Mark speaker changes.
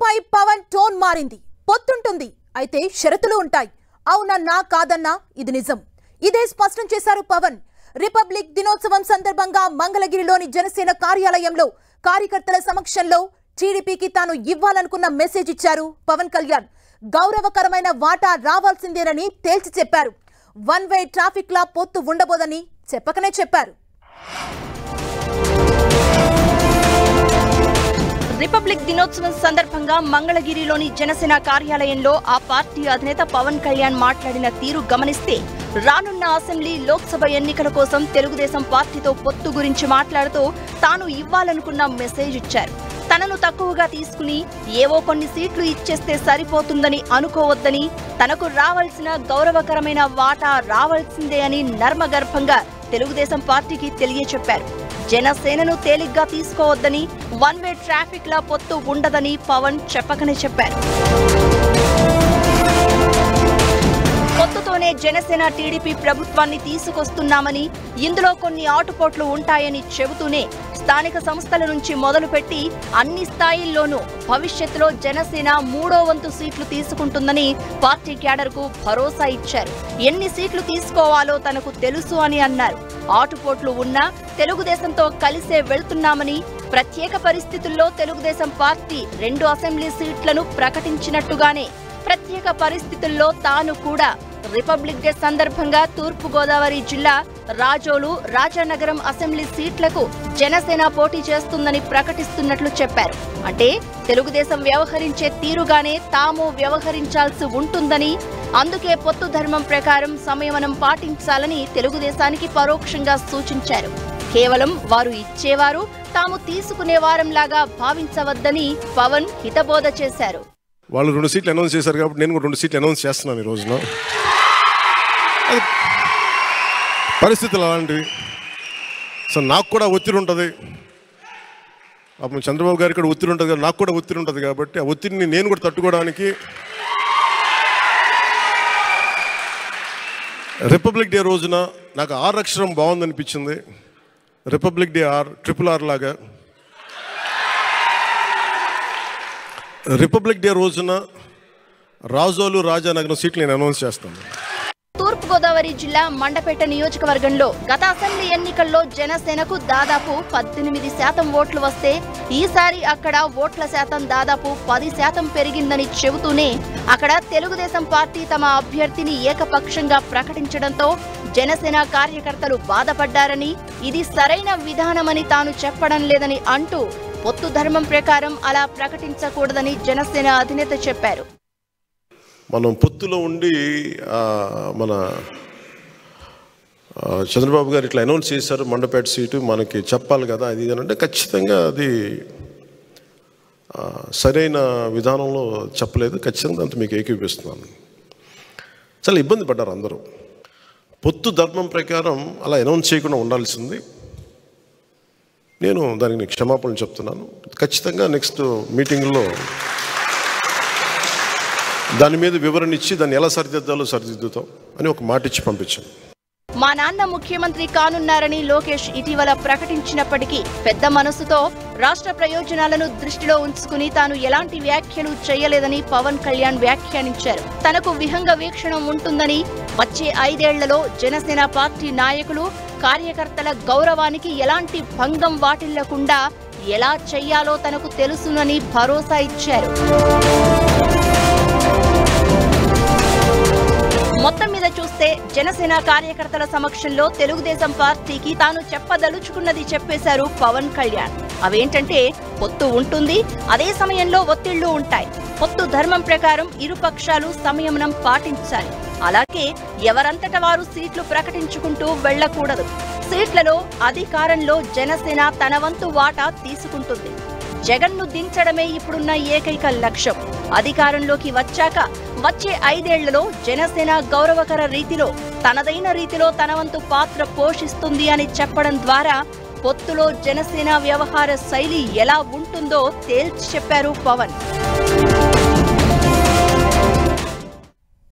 Speaker 1: పొత్తుపై Pawan tone మారింది పొత్తుంటుంది అయితే షరతులు ఉంటాయి అవునన్నా కాదన్నా ఇది నిజం ఇదే స్పష్టం చేశారు పవన్ రిపబ్లిక్ దినోత్సవం సందర్భంగా మంగళగిరిలోని జనసేన కార్యాలయంలో కార్యకర్తల సమక్షంలో టీడీపీకి తాను ఇవ్వాలనుకున్న మెసేజ్ ఇచ్చారు పవన్ కళ్యాణ్ గౌరవకరమైన వాటా రావాల్సిందేనని తేల్చి చెప్పారు వన్ వే ట్రాఫిక్ లా పొత్తు ఉండబోదని చెప్పకనే చెప్పారు
Speaker 2: రిపబ్లిక్ దినోత్సవం సందర్భంగా మంగళగిరిలోని జనసేన కార్యాలయంలో ఆ పార్టీ అధినేత పవన్ కళ్యాణ్ మాట్లాడిన తీరు గమనిస్తే రానున్న అసెంబ్లీ లోక్సభ ఎన్నికల కోసం తెలుగుదేశం పార్టీతో పొత్తు గురించి మాట్లాడుతూ తాను ఇవ్వాలనుకున్న మెసేజ్ ఇచ్చారు తనను తక్కువగా తీసుకుని ఏవో కొన్ని సీట్లు ఇచ్చేస్తే సరిపోతుందని అనుకోవద్దని తనకు రావాల్సిన గౌరవకరమైన వాటా రావాల్సిందే అని నర్మగర్భంగా తెలుగుదేశం పార్టీకి తెలియచెప్పారు జనసేనను తేలిగ్గా తీసుకోవద్దని వన్ వే ట్రాఫిక్ లా పొత్తు ఉండదని పవన్ చెప్పకనే చెప్పారు పొత్తుతోనే జనసేన టీడీపీ ప్రభుత్వాన్ని తీసుకొస్తున్నామని ఇందులో కొన్ని ఆటుపోట్లు ఉంటాయని చెబుతూనే స్థానిక సంస్థల నుంచి మొదలుపెట్టి అన్ని స్థాయిల్లోనూ భవిష్యత్తులో జనసేన మూడో వంతు సీట్లు తీసుకుంటుందని పార్టీ క్యాడర్కు భరోసా ఇచ్చారు ఎన్ని సీట్లు తీసుకోవాలో తనకు తెలుసు అని అన్నారు ఆటుపోట్లు ఉన్నా తెలుగుదేశంతో కలిసే వెళ్తున్నామని ప్రత్యేక పరిస్థితుల్లో తెలుగుదేశం పార్టీ రెండు అసెంబ్లీ సీట్లను ప్రకటించినట్టుగానే ప్రత్యేక పరిస్థితుల్లో తాను కూడా రిపబ్లిక్ డే సందర్భంగా తూర్పు గోదావరి జిల్లా రాజోలు రాజానగరం అసెంబ్లీ సీట్లకు జనసేన పోటీ చేస్తుందని ప్రకటిస్తున్నట్లు చెప్పారు అంటే తెలుగుదేశం వ్యవహరించే తీరుగానే తాము వ్యవహరించాల్సి ఉంటుందని అందుకే పొత్తు ధర్మం ప్రకారం సంయమనం పాటించాలని తెలుగుదేశానికి పరోక్షంగా సూచించారు కేవలం వారు ఇచ్చేవారు తాము తీసుకునే వారంలాగా భావించవద్దని పవన్ హితబోధ చేశారు
Speaker 3: వాళ్ళు రెండు సీట్లు అనౌన్స్ చేశారు కాబట్టి నేను కూడా రెండు సీట్లు అనౌన్స్ చేస్తున్నాను ఈ రోజున అది పరిస్థితులు అలాంటివి సో నాకు కూడా ఒత్తిడి ఉంటుంది పాపం చంద్రబాబు గారికి కూడా ఒత్తిడి ఉంటుంది కదా నాకు కూడా ఒత్తిడి ఉంటుంది కాబట్టి ఆ ఒత్తిడిని నేను కూడా తట్టుకోవడానికి రిపబ్లిక్ డే రోజున నాకు ఆర్ అక్షరం బాగుందనిపించింది republic day R triple R లాగా రిపబ్లిక్ డే రోజున రాజోలు రాజానగరం సీట్లు నేను అనౌన్స్ చేస్తాను
Speaker 2: తూర్పుగోదావరి జిల్లా మండపేట నియోజకవర్గంలో గత అసెంబ్లీ ఎన్నికల్లో జనసేనకు దాదాపు పద్దెనిమిది శాతం ఓట్లు వస్తే ఈసారి అక్కడ ఓట్ల శాతం దాదాపు పది శాతం పెరిగిందని చెబుతూనే అక్కడ తెలుగుదేశం పార్టీ తమ అభ్యర్థిని ఏకపక్షంగా ప్రకటించడంతో జనసేన కార్యకర్తలు బాధపడ్డారని ఇది సరైన విధానమని తాను చెప్పడం లేదని అంటూ పొత్తు ధర్మం ప్రకారం అలా ప్రకటించకూడదని జనసేన అధినేత చెప్పారు
Speaker 3: మనం పొత్తులో ఉండి ఆ, మన ఆ, చంద్రబాబు గారు ఇట్లా అనౌన్స్ చేశారు మండపేట సీటు మనకి చెప్పాలి కదా అది ఇది అని అంటే ఖచ్చితంగా అది ఆ, సరైన విధానంలో చెప్పలేదు ఖచ్చితంగా అంత మీకు ఏకీపిస్తున్నాను చాలా ఇబ్బంది పడ్డారు అందరూ పొత్తు ధర్మం ప్రకారం అలా అనౌన్స్ చేయకుండా ఉండాల్సింది నేను దానికి క్షమాపణలు చెప్తున్నాను ఖచ్చితంగా నెక్స్ట్ మీటింగ్లో దాని మీద వివరణ ఇచ్చి దాన్ని ఎలా సరిదిద్దాలో సరిదిద్దుతాం అని ఒక మాట ఇచ్చి పంపించాను
Speaker 2: మా నాన్న ముఖ్యమంత్రి కానున్నారని లోకేష్ ఇటీవల ప్రకటించినప్పటికీ పెద్ద మనసుతో రాష్ట్ర ప్రయోజనాలను దృష్టిలో ఉంచుకుని తాను ఎలాంటి వ్యాఖ్యలు చేయలేదని పవన్ కళ్యాణ్ వ్యాఖ్యానించారు తనకు విహంగ వీక్షణం ఉంటుందని వచ్చే ఐదేళ్లలో జనసేన పార్టీ నాయకులు కార్యకర్తల గౌరవానికి ఎలాంటి భంగం వాటిల్లకుండా ఎలా చెయ్యాలో తనకు తెలుసునని భరోసా ఇచ్చారు మొత్తం మీద చూస్తే జనసేన కార్యకర్తల సమక్షంలో తెలుగుదేశం పార్టీకి తాను చెప్పదలుచుకున్నది చెప్పేశారు పవన్ కళ్యాణ్ అవేంటంటే పొత్తు ఉంటుంది అదే సమయంలో ఒత్తిళ్లు ఉంటాయి పొత్తు ధర్మం ప్రకారం ఇరు పక్షాలు సంయమనం పాటించాలి అలాగే ఎవరంతట వారు సీట్లు ప్రకటించుకుంటూ వెళ్లకూడదు సీట్లలో అధికారంలో జనసేన తన వంతు వాటా తీసుకుంటుంది జగన్ను దించడమే ఇప్పుడున్న ఏకైక లక్ష్యం అధికారంలోకి వచ్చాక వచ్చే ఐదేళ్లలో జనసేన గౌరవకర రీతిలో తనదైన రీతిలో తన వంతు పాత్ర పోషిస్తుంది అని చెప్పడం ద్వారా పొత్తులో జనసేన వ్యవహార శైలి ఎలా ఉంటుందో తేల్చి చెప్పారు పవన్